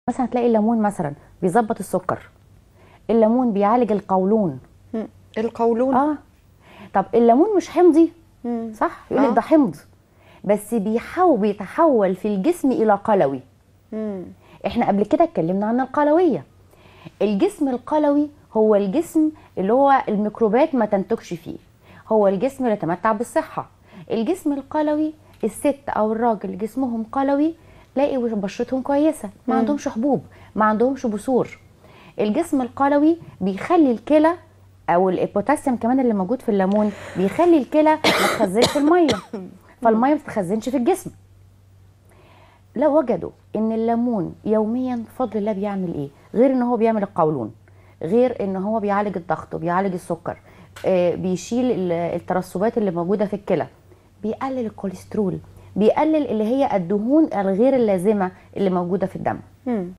مثلا تلاقي الليمون مثلا بيظبط السكر الليمون بيعالج القولون مم. القولون اه طب الليمون مش حمضي مم. صح يقول لك آه. ده حمض بس بيحاول بيتحول في الجسم الى قلوي مم. احنا قبل كده اتكلمنا عن القلويه الجسم القلوي هو الجسم اللي هو الميكروبات ما تنتجش فيه هو الجسم اللي يتمتع بالصحه الجسم القلوي الست او الراجل جسمهم قلوي تلاقي بشرتهم كويسه ما مم. عندهمش حبوب ما عندهمش بثور الجسم القلوي بيخلي الكلى او البوتاسيوم كمان اللي موجود في الليمون بيخلي الكلى ما تخزنش في الميه فالميه ما تتخزنش في الجسم لو وجدوا ان الليمون يوميا بفضل الله بيعمل ايه غير ان هو بيعمل القولون غير ان هو بيعالج الضغط وبيعالج السكر آه، بيشيل ال- الترسبات اللي موجوده في الكلى بيقلل الكوليسترول بيقلل اللي هي الدهون الغير اللازمه اللي موجوده في الدم مم.